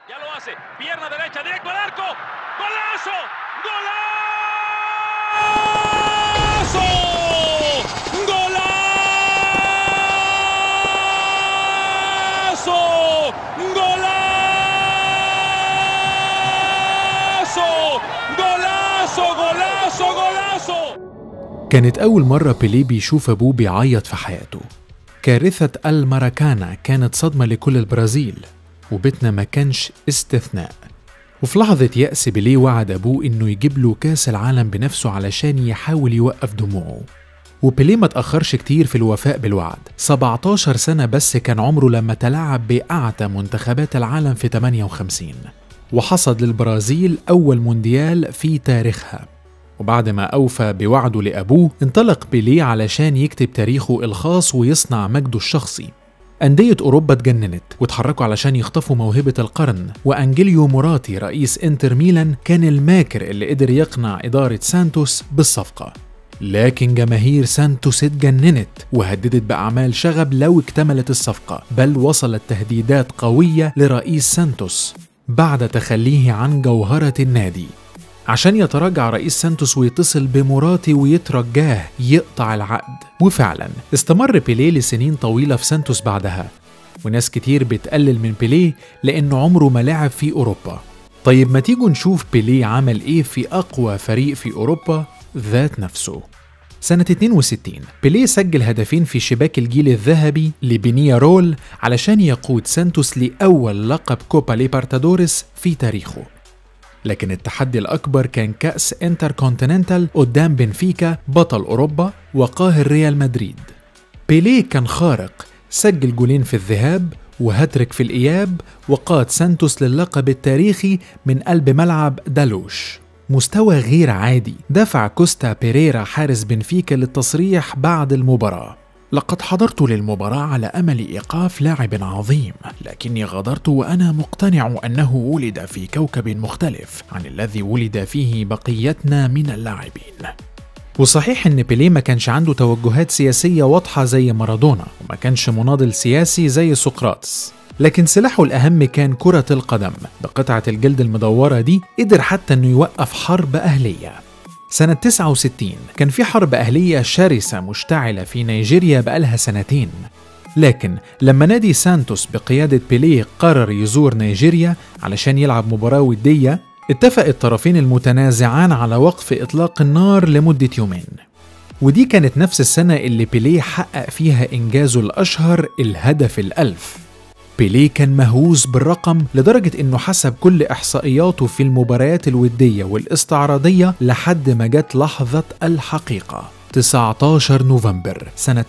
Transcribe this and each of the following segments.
Ya lo hace. Pierna derecha, directo al arco. ¡Golazo! ¡Golazo! ¡Golazo! ¡Golazo! ¡Golazo! ¡Golazo! ¡Golazo! كانت أول مرة بيليه بيشوف أبوه بيعيط في حياته كارثة الماراكانا كانت صدمة لكل البرازيل وبيتنا ما كانش استثناء وفي لحظة يأس بيليه وعد أبوه إنه يجيب له كأس العالم بنفسه علشان يحاول يوقف دموعه وبيليه ما تأخرش كتير في الوفاء بالوعد 17 سنة بس كان عمره لما تلاعب بأعتى منتخبات العالم في 58 وحصد للبرازيل أول مونديال في تاريخها وبعد ما أوفى بوعده لأبوه انطلق بيليه علشان يكتب تاريخه الخاص ويصنع مجده الشخصي أندية أوروبا اتجننت واتحركوا علشان يخطفوا موهبة القرن وأنجيليو موراتي رئيس إنتر ميلان كان الماكر اللي قدر يقنع إدارة سانتوس بالصفقة لكن جماهير سانتوس اتجننت وهددت بأعمال شغب لو اكتملت الصفقة بل وصلت تهديدات قوية لرئيس سانتوس بعد تخليه عن جوهرة النادي عشان يتراجع رئيس سانتوس ويتصل بموراتي ويترجاه يقطع العقد وفعلا استمر بيليه لسنين طويلة في سانتوس بعدها وناس كتير بتقلل من بيليه لأنه عمره ما لعب في أوروبا طيب ما تيجوا نشوف بيليه عمل إيه في أقوى فريق في أوروبا ذات نفسه سنة 62 بيليه سجل هدفين في شباك الجيل الذهبي لبنيا رول علشان يقود سانتوس لأول لقب كوبا ليبرتادوريس في تاريخه لكن التحدي الأكبر كان كأس انتر كونتيننتال قدام بنفيكا بطل أوروبا وقاهر ريال مدريد بيليه كان خارق سجل جولين في الذهاب وهاتريك في الإياب وقاد سانتوس للقب التاريخي من قلب ملعب دالوش مستوى غير عادي دفع كوستا بيريرا حارس بنفيكا للتصريح بعد المباراة لقد حضرت للمباراة على أمل إيقاف لاعب عظيم، لكني غادرت وأنا مقتنع أنه ولد في كوكب مختلف عن الذي ولد فيه بقيتنا من اللاعبين. وصحيح إن بيليه ما كانش عنده توجهات سياسية واضحة زي مارادونا، وما كانش مناضل سياسي زي سقراطس، لكن سلاحه الأهم كان كرة القدم، بقطعة الجلد المدورة دي قدر حتى إنه يوقف حرب أهلية. سنة 69 كان في حرب أهلية شرسة مشتعلة في نيجيريا بقالها سنتين لكن لما نادي سانتوس بقيادة بيليه قرر يزور نيجيريا علشان يلعب مباراة ودية اتفق الطرفين المتنازعان على وقف إطلاق النار لمدة يومين ودي كانت نفس السنة اللي بيليه حقق فيها إنجازه الأشهر الهدف الألف بيليه كان مهووس بالرقم لدرجة إنه حسب كل إحصائياته في المباريات الودية والاستعراضية لحد ما جت لحظة الحقيقة 19 نوفمبر سنة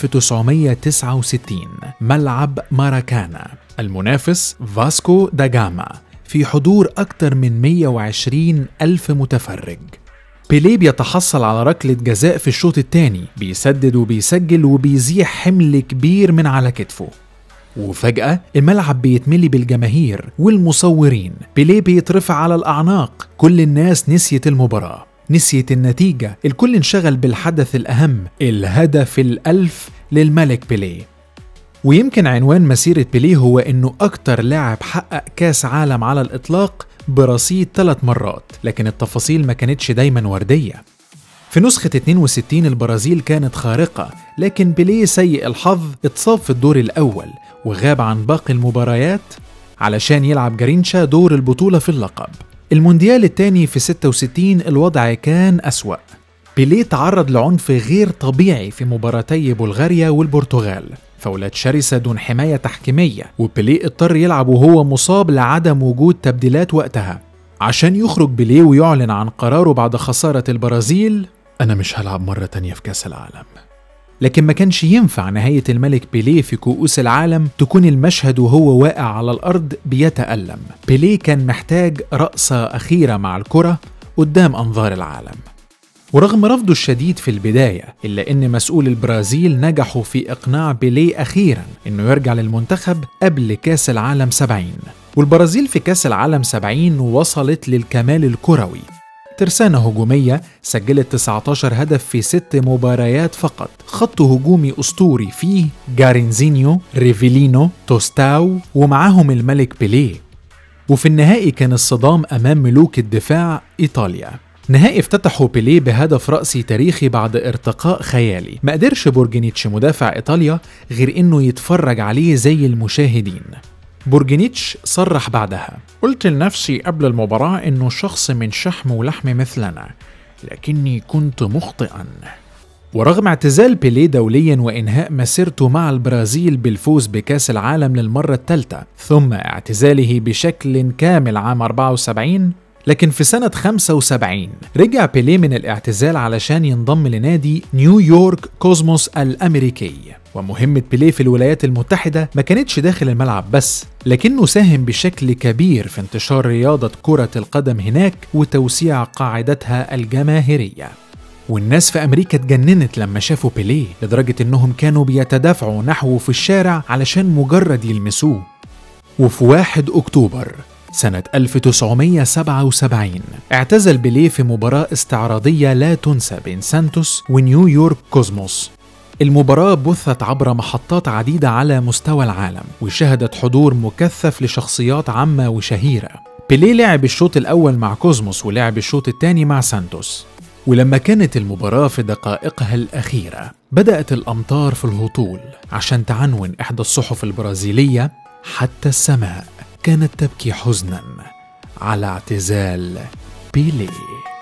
1969 ملعب ماراكانا المنافس فاسكو دا جاما في حضور أكثر من 120 ألف متفرج بيليه بيتحصل على ركلة جزاء في الشوط الثاني بيسدد وبيسجل وبيزيح حمل كبير من على كتفه وفجأة الملعب بيتملي بالجماهير والمصورين بيليه بيترفع على الأعناق كل الناس نسيت المباراة نسيت النتيجة الكل انشغل بالحدث الأهم الهدف الألف للملك بيليه ويمكن عنوان مسيرة بيليه هو إنه أكتر لاعب حقق كاس عالم على الإطلاق برصيد ثلاث مرات لكن التفاصيل ما كانتش دايما وردية في نسخة 62 البرازيل كانت خارقة لكن بيليه سيء الحظ اتصاب في الدور الأول وغاب عن باقي المباريات علشان يلعب جارينشا دور البطولة في اللقب المونديال الثاني في 66 الوضع كان أسوأ بيليه تعرض لعنف غير طبيعي في مباراتي بلغاريا والبرتغال فاولات شرسة دون حماية تحكيمية وبيليه اضطر يلعب وهو مصاب لعدم وجود تبديلات وقتها عشان يخرج بيليه ويعلن عن قراره بعد خسارة البرازيل أنا مش هلعب مرة تانية في كأس العالم لكن ما كانش ينفع نهاية الملك بيليه في كؤوس العالم تكون المشهد وهو واقع على الأرض بيتألم بيليه كان محتاج رقصة أخيرة مع الكرة قدام أنظار العالم ورغم رفضه الشديد في البداية إلا أن مسؤول البرازيل نجحوا في إقناع بيليه أخيرا أنه يرجع للمنتخب قبل كأس العالم 70 والبرازيل في كأس العالم 70 وصلت للكمال الكروي ترسانة هجومية سجلت 19 هدف في ست مباريات فقط خط هجومي أسطوري فيه جارينزينيو ريفيلينو توستاو ومعاهم الملك بيليه وفي النهائي كان الصدام أمام ملوك الدفاع إيطاليا نهائي افتتحوا بيليه بهدف رأسي تاريخي بعد ارتقاء خيالي ما قدرش بورجينيتش مدافع إيطاليا غير إنه يتفرج عليه زي المشاهدين بورجينيتش صرح بعدها قلت لنفسي قبل المباراة إنه شخص من شحم ولحم مثلنا لكني كنت مخطئا ورغم اعتزال بيليه دوليا وإنهاء مسيرته مع البرازيل بالفوز بكأس العالم للمرة الثالثة ثم اعتزاله بشكل كامل عام 74 لكن في سنة 75 رجع بيليه من الاعتزال علشان ينضم لنادي نيويورك كوزموس الأمريكي ومهمة بيليه في الولايات المتحدة ما كانتش داخل الملعب بس لكنه ساهم بشكل كبير في انتشار رياضة كرة القدم هناك وتوسيع قاعدتها الجماهيرية والناس في أمريكا اتجننت لما شافوا بيليه لدرجة إنهم كانوا بيتدافعوا نحوه في الشارع علشان مجرد يلمسوه وفي 1 أكتوبر سنة 1977 اعتزل بيليه في مباراة استعراضية لا تنسى بين سانتوس ونيويورك كوزموس المباراة بثت عبر محطات عديدة على مستوى العالم وشهدت حضور مكثف لشخصيات عامة وشهيرة بيليه لعب الشوط الأول مع كوزموس ولعب الشوط الثاني مع سانتوس ولما كانت المباراة في دقائقها الأخيرة بدأت الأمطار في الهطول عشان تعنون إحدى الصحف البرازيلية حتى السماء كانت تبكي حزنا على اعتزال بيليه